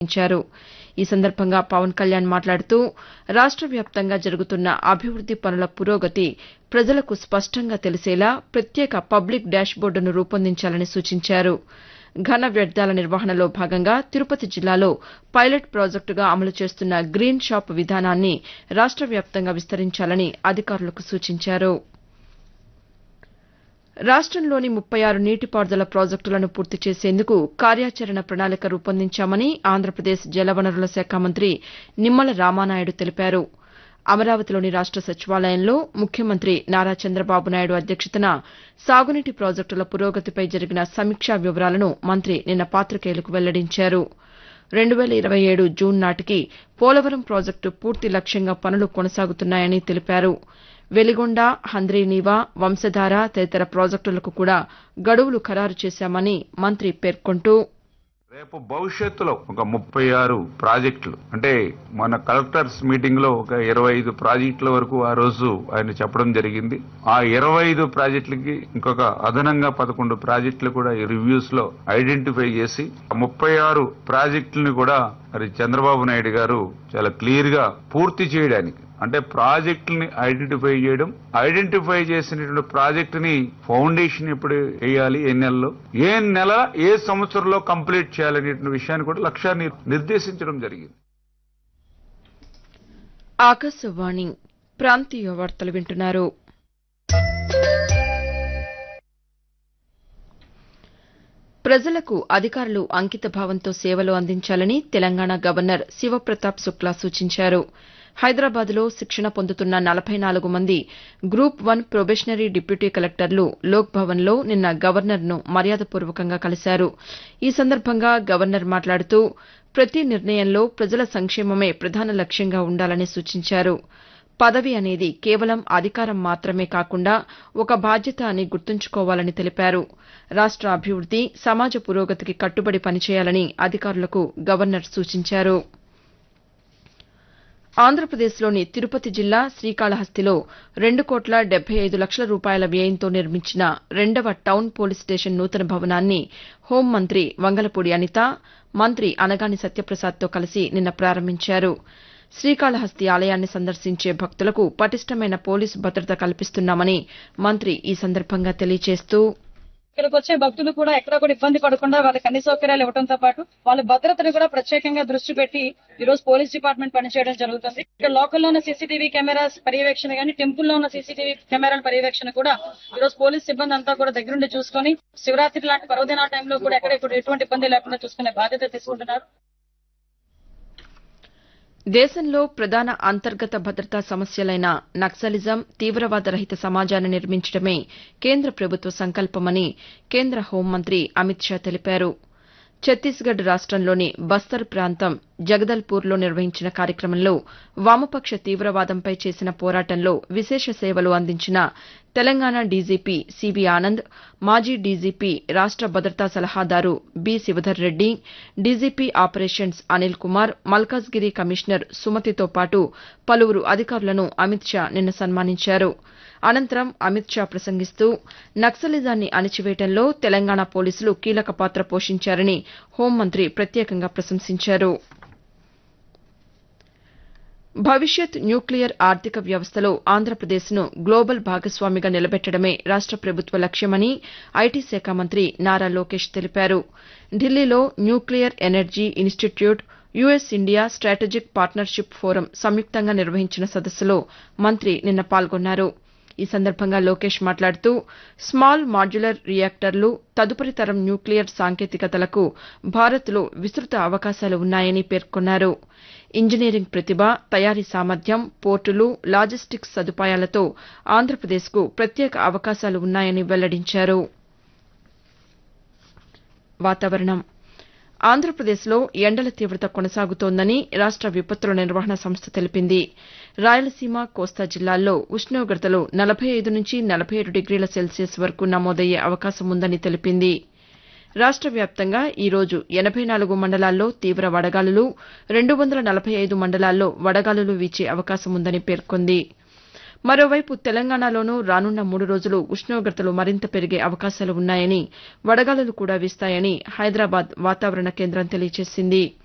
నిర్వహించారు ఈ సందర్భంగా పవన్ కళ్యాణ్ మాట్లాడుతూ రాష్ట వ్యాప్తంగా జరుగుతున్న అభివృద్ది పనుల పురోగతి ప్రజలకు స్పష్టంగా తెలిసేలా ప్రత్యేక పబ్లిక్ డాష్ బోర్డును రూపొందించాలని సూచించారు ఘన వ్యర్థాల నిర్వహణలో భాగంగా తిరుపతి జిల్లాలో పైలట్ ప్రాజెక్టుగా అమలు చేస్తున్న గ్రీన్ షాప్ విధానాన్ని రాష్ట వ్యాప్తంగా విస్తరించాలని అధికారులకు సూచించారు రాష్టంలోని ముప్పై ఆరు నీటిపారుదల ప్రాజెక్టులను పూర్తి చేసేందుకు కార్యాచరణ ప్రణాళిక రూపొందించామని ఆంధ్రప్రదేశ్ జలవనరుల శాఖ మంత్రి నిమ్మల రామానాయుడు తెలిపారు అమరావతిలోని రాష్ట సచివాలయంలో ముఖ్యమంత్రి నారా చంద్రబాబు నాయుడు అధ్యక్షతన సాగునీటి ప్రాజెక్టుల పురోగతిపై జరిగిన సమీక్షా వివరాలను మంత్రి నిన్న పాతికేయులకు వెల్లడించారు రెండు వేల ఇరవై ఏడు జూన్ నాటికి పోలవరం ప్రాజెక్టు పూర్తి లక్ష్యంగా పనులు కొనసాగుతున్నాయని తెలిపారు వెలిగొండ హంద్రీనీవా వంశధార తదితర ప్రాజెక్టులకు కూడా గడువులు ఖరారు చేశామని మంత్రి పేర్కొంటూ రేపు భవిష్యత్తులో ఒక ముప్పై ఆరు ప్రాజెక్టులు అంటే మన కలెక్టర్స్ మీటింగ్ లో ఒక ఇరవై ఐదు ప్రాజెక్టుల వరకు ఆ రోజు ఆయన చెప్పడం జరిగింది ఆ ఇరవై ఐదు ప్రాజెక్టులకి ఇంకొక అదనంగా పదకొండు ప్రాజెక్టులు కూడా ఈ రివ్యూస్ లో ఐడెంటిఫై చేసి ముప్పై ఆరు ప్రాజెక్టులను కూడా మరి చంద్రబాబు నాయుడు గారు చాలా క్లియర్ గా పూర్తి చేయడానికి అంటే ప్రాజెక్టుని ఐడెంటిఫై చేయడం ఐడెంటిఫై చేసినటువంటి ప్రాజెక్టుని ఫౌండేషన్ ఎప్పుడు వేయాలి ఏ నెలలో ఏ నెల ఏ సంవత్సరంలో కంప్లీట్ చేయాలనేటువంటి విషయాన్ని కూడా లక్ష్యాన్ని నిర్దేశించడం జరిగింది ఆకాశవాణి ప్రాంతీయ వార్తలు వింటున్నారు ప్రజలకు అధికారులు అంకితభావంతో సేవలు అందించాలని తెలంగాణ గవర్నర్ శివప్రతాప్ శుక్లా సూచించారు హైదరాబాద్లో శిక్షణ పొందుతున్న నలభై నాలుగు మంది గ్రూప్ వన్ ప్రొబేషనరీ డిప్యూటీ కలెక్టర్లు లోక్ భవన్లో నిన్న గవర్నర్ను మర్యాదపూర్వకంగా కలిశారు ఈ సందర్భంగా గవర్నర్ మాట్లాడుతూ ప్రతి నిర్ణయంలో ప్రజల సంక్షేమమే ప్రధాన లక్ష్యంగా ఉండాలని సూచించారు పదవి అనేది కేవలం అధికారం మాత్రమే కాకుండా ఒక బాధ్యత అని గుర్తుంచుకోవాలని తెలిపారు రాష్ట అభివృద్ది సమాజ పురోగతికి కట్టుబడి పనిచేయాలని అధికారులకు గవర్నర్ సూచించారు ఆంధ్రప్రదేశ్లోని తిరుపతి జిల్లా శ్రీకాళహస్తిలో రెండు కోట్ల డెబ్బై ఐదు లక్షల రూపాయల వ్యయంతో నిర్మించిన రెండవ టౌన్ పోలీస్ స్టేషన్ నూతన భవనాన్ని హోంమంత్రి వంగలపూడి అనిత మంత్రి అనగాని సత్యప్రసాద్తో కలిసి నిన్న ప్రారంభించారు శ్రీకాళహస్తి ఆలయాన్ని సందర్శించే భక్తులకు పటిష్టమైన పోలీసు భద్రత కల్పిస్తున్నామని మంత్రి ఈ సందర్భంగా తెలియజేస్తూ ఇక్కడికి వచ్చే భక్తులు కూడా ఎక్కడ కూడా ఇబ్బంది పడకుండా వాళ్ళకి అన్ని సౌకర్యాలు ఇవ్వడంతో పాటు వాళ్ళ భద్రతను కూడా ప్రత్యేకంగా దృష్టి పెట్టి ఈ రోజు పోలీస్ డిపార్ట్మెంట్ పనిచేయడం జరుగుతుంది ఇక్కడ లోకల్లో ఉన్న సీసీటీవీ కెమెరాస్ పర్యవేక్షణ కానీ టెంపుల్ లో ఉన్న సీసీటీవీ కెమెరాల పర్యవేక్షణ కూడా ఈ రోజు పోలీస్ సిబ్బంది అంతా కూడా దగ్గరుండి చూసుకొని శివరాత్రి లాంటి పర్వదినాల టైంలో కూడా ఎక్కడ ఇక్కడ ఎటువంటి ఇబ్బంది లేకుండా చూసుకునే బాధ్యత తీసుకుంటున్నారు దేశంలో ప్రధాన అంతర్గత భద్రతా సమస్యలైన నక్సలిజం తీవ్రవాద రహిత సమాజాన్ని నిర్మించడమే కేంద్ర ప్రభుత్వ సంకల్పమని కేంద్ర హోంమంత్రి అమిత్ షా తెలిపారు ఛత్తీస్గఢ్ రాష్టంలోని బస్తర్ ప్రాంతం జగదల్పూర్లో నిర్వహించిన కార్యక్రమంలో వామపక్ష తీవ్రవాదంపై చేసిన పోరాటంలో విశేష సేవలు అందించిన తెలంగాణ డీజీపీ సివి ఆనంద్ మాజీ డీజీపీ రాష్ట భద్రతా సలహాదారు B Shivadhar Reddy DGP operations Anil Kumar Malkajgiri commissioner సుమతితో పాటు పలువురు అధికారులను అమిత్ షా నిన్న సన్మానించారు అనంతరం అమిత్ షా ప్రసంగిస్తూ నక్సలిజాన్ని అణిచివేయడంలో తెలంగాణ పోలీసులు కీలక పాత్ర పోషించారని హోంమంత్రి ప్రత్యేకంగా ప్రశంసించారు భవిష్యత్ న్యూక్లియర్ ఆర్థిక వ్యవస్థలో ఆంధ్రప్రదేశ్ను గ్లోబల్ భాగస్వామిగా నిలబెట్టడమే రాష్ట ప్రభుత్వ లక్ష్యమని ఐటీ శాఖ మంత్రి నారా లోకేష్ తెలిపారు ఢిల్లీలో nuclear energy institute US India strategic partnership forum సంయుక్తంగా నిర్వహించిన సదస్సులో మంత్రి నిన్న పాల్గొన్నారు ఈ సందర్భంగా లోకేష్ మాట్లాడుతూ స్మాల్ మాడ్యులర్ రియాక్టర్లు తదుపరి తరం న్యూక్లియర్ సాంకేతికతలకు భారత్లో విస్తృత అవకాశాలు ఉన్నాయని పేర్కొన్నారు ఇంజనీరింగ్ ప్రతిభ తయారీ సామర్థ్యం పోర్టులు లాజిస్టిక్స్ సదుపాయాలతో ఆంధ్రప్రదేశ్కు ప్రత్యేక అవకాశాలు ఉన్నాయని వెల్లడించారు వాతావరణం ఆంధ్రప్రదేశ్లో ఎండల తీవ్రత కొనసాగుతోందని రాష్ట విపత్తుల నిర్వహణ సంస్థ తెలిపింది రాయలసీమ కోస్తా జిల్లాల్లో ఉష్ణోగ్రతలు నలభై ఐదు నుంచి నలభై ఏడు డిగ్రీల సెల్సియస్ వరకు నమోదయ్యే అవకాశం ఉందని తెలిపింది రాష్ట వ్యాప్తంగా ఈ రోజు ఎనబై నాలుగు మండలాల్లో తీవ్ర వడగాలులు రెండు వందల నలభై ఐదు మండలాల్లో వడగాలులు వీచే అవకాశం ఉందని పేర్కొంది మరోవైపు తెలంగాణలోనూ రానున్న మూడు రోజులు ఉష్ణోగ్రతలు మరింత పెరిగే అవకాశాలు ఉన్నాయని వడగాలులు కూడా వీస్తాయని హైదరాబాద్ వాతావరణ కేంద్రం తెలియజేసింది